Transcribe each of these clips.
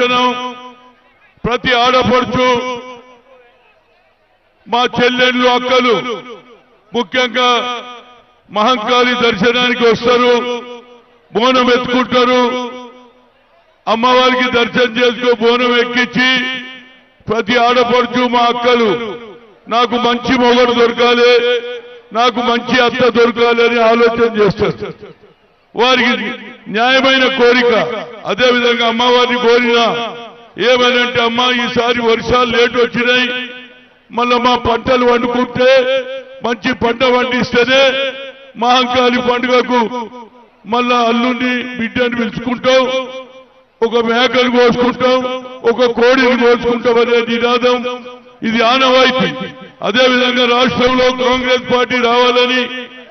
దర్శనం ప్రతి ఆడపడుచు మా చెల్లెళ్ళు అక్కలు ముఖ్యంగా మహంకాళి దర్శనానికి వస్తారు బోనం ఎత్తుకుంటారు అమ్మవారికి దర్శనం చేసుకో బోనం ఎక్కించి ప్రతి ఆడపడుచు మా అక్కలు నాకు మంచి మొగడు దొరకాలి నాకు మంచి అత్త దొరకాలి అని ఆలోచన చేస్తారు వారికి న్యాయమైన కోరిక అదే విధంగా అమ్మవారిని కోరినా ఏమనంటే అమ్మా ఈసారి వర్షాలు లేట్ వచ్చినాయి మళ్ళా మా పంటలు వండుకుంటే మంచి పంట పండిస్తేనే మహంకాళి పండుగకు మళ్ళా అల్లుండి బిడ్డని పిలుచుకుంటాం ఒక మేకను కోసుకుంటాం ఒక కోడిని కోసుకుంటాం అనే నినాదం ఇది ఆనవాయితీ అదే విధంగా రాష్ట్రంలో కాంగ్రెస్ పార్టీ రావాలని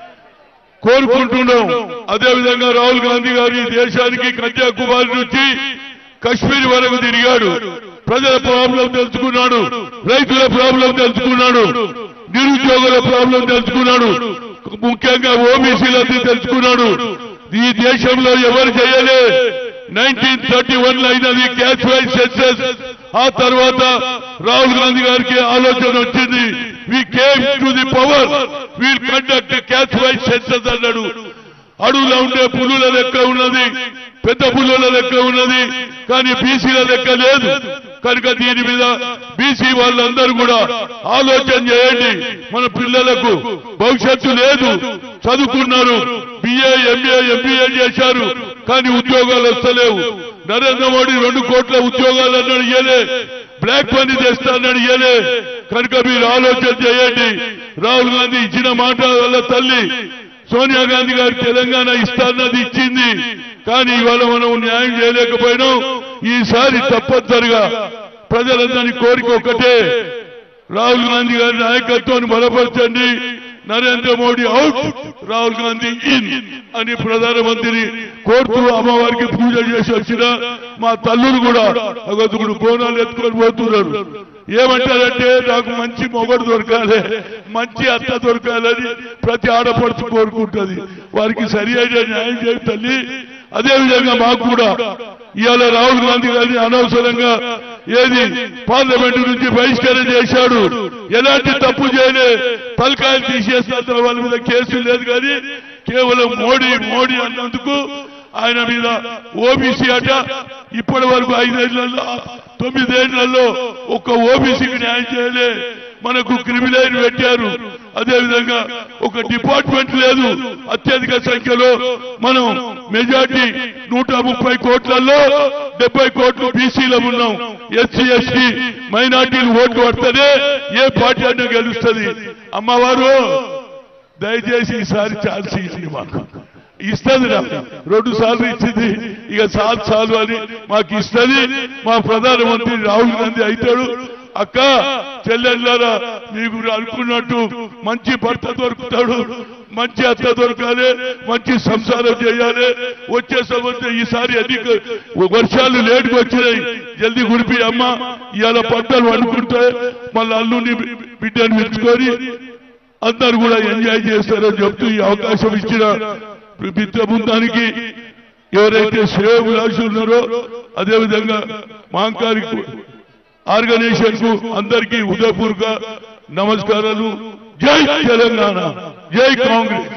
కోరుకుంటున్నాం అదే విధంగా రాహుల్ గాంధీ గారు ఈ దేశానికి కన్యాకుమారి నుంచి కశ్మీర్ వరకు తిరిగాడు ప్రజల ప్రాబ్లం తెలుసుకున్నాడు రైతుల ప్రాబ్లం తెలుసుకున్నాడు నిరుద్యోగుల ప్రాబ్లం తెలుసుకున్నాడు ముఖ్యంగా ఓబీసీలది తెలుసుకున్నాడు ఈ దేశంలో ఎవరు చేయలే నైన్టీన్ థర్టీ వన్ లో అయినది క్యాచ్ వైజ్ సెన్సెస్ ఆ తర్వాత రాహుల్ గాంధీ గారికి ఆలోచన వచ్చింది we came to the power wheel conduct catch wise senses అన్నాడు అడవులో ఉండే పులుల లెక్క ఉన్నది పెద్ద పులుల లెక్క ఉన్నది కానీ బీసీల లెక్క లేదు కనుక దీని మీద బీసీ వాళ్ళందరూ కూడా ఆలోచన చేయండి మన పిల్లలకు భవిష్యత్తు లేదు చదువుకున్నారు బిఏ ఎంఏ ఎంబీఏ చేశారు కానీ ఉద్యోగాలు వస్తలేవు నరేంద్ర మోడీ రెండు కోట్ల ఉద్యోగాలు అన్నాడు ఇయ్యలే బ్లాక్ మనీ తెస్తానని ఇయ్యలే కనుక మీరు ఆలోచన చేయండి రాహుల్ గాంధీ ఇచ్చిన మాట వాళ్ళ తల్లి సోనియా గాంధీ గారు తెలంగాణ ఇస్తాన్నది ఇచ్చింది కానీ ఇవాళ మనం న్యాయం చేయలేకపోయినాం ఈసారి తప్పనిసరిగా ప్రజలందరి కోరిక ఒకటే రాహుల్ గాంధీ గారి నాయకత్వాన్ని బలపరచండి నరేంద్ర మోడీ అవుట్ రాహుల్ గాంధీ ఇన్ అని ప్రధానమంత్రిని కోరుతూ అమ్మవారికి పూజ చేసి వచ్చిన మా తల్లులు కూడా అగదుగుడు కోణాలు ఎత్తుకొని పోతున్నారు ఏమంటారంటే నాకు మంచి మొగడు దొరకాలి మంచి అత్త దొరకాలని ప్రతి ఆడపడుచు కోరుకుంటుంది వారికి సరి అయిన న్యాయం చేయ తల్లి అదే విధంగా మాకు కూడా ఇవాళ రాహుల్ గాంధీ గారిని అనవసరంగా ఏది పార్లమెంటు నుంచి బహిష్కరణ చేశాడు ఎలాంటి తప్పు చేయలే తలకాయలు తీసేస్తున్న వాళ్ళ మీద కేసు లేదు కానీ కేవలం మోడీ మోడీ అన్నందుకు ఆయన మీద ఓబీసీ అట ఇప్పటి వరకు ఐదేళ్లలో తొమ్మిదేళ్లలో ఒక్క ఓబీసీకి న్యాయం చేయలే మనకు క్రిమినల్ పెట్టారు అదే విధంగా ఒక డిపార్ట్మెంట్ లేదు అత్యధిక సంఖ్యలో మనం మెజార్టీ నూట ముప్పై కోట్లలో డెబ్బై కోట్లు బీసీలో ఉన్నాం ఎస్సీ ఎస్టీ మైనార్టీలు ఓట్లు పడితేనే ఏ పార్టీ అన్నా గెలుస్తుంది అమ్మవారు దయచేసి ఈసారి ఛాన్స్ ఇచ్చింది మాకు ఇస్తుంది నాకు రెండు సార్లు ఇచ్చింది ఇక సార్ చాలు అని మాకు ఇస్తుంది మా ప్రధానమంత్రి రాహుల్ గాంధీ అవుతాడు అక్క చెల్లెళ్ళారా మీకు అనుకున్నట్టు మంచి భర్త దొరుకుతాడు మంచి అత్త దొరకాలి మంచి సంసారం చేయాలి వచ్చే సంవత్సరం ఈసారి అధిక వర్షాలు లేటుకు వచ్చినాయి జల్దీ గురిపి అమ్మ ఇవాళ పంటలు వండుకుంటే మళ్ళీ అల్లుని బిడ్డను మెచ్చుకొని అందరు కూడా ఎంజాయ్ చేస్తారని చెప్తూ ఈ అవకాశం ఇచ్చిన మిత్ర బృందానికి ఎవరైతే శ్రేయోభిలాషులు ఉన్నారో అదేవిధంగా మహంకారి ఆర్గనైజేషన్ కు అందరికీ ఉదయపూర్వక నమస్కారాలు జై తెలంగాణ జై కాంగ్రెస్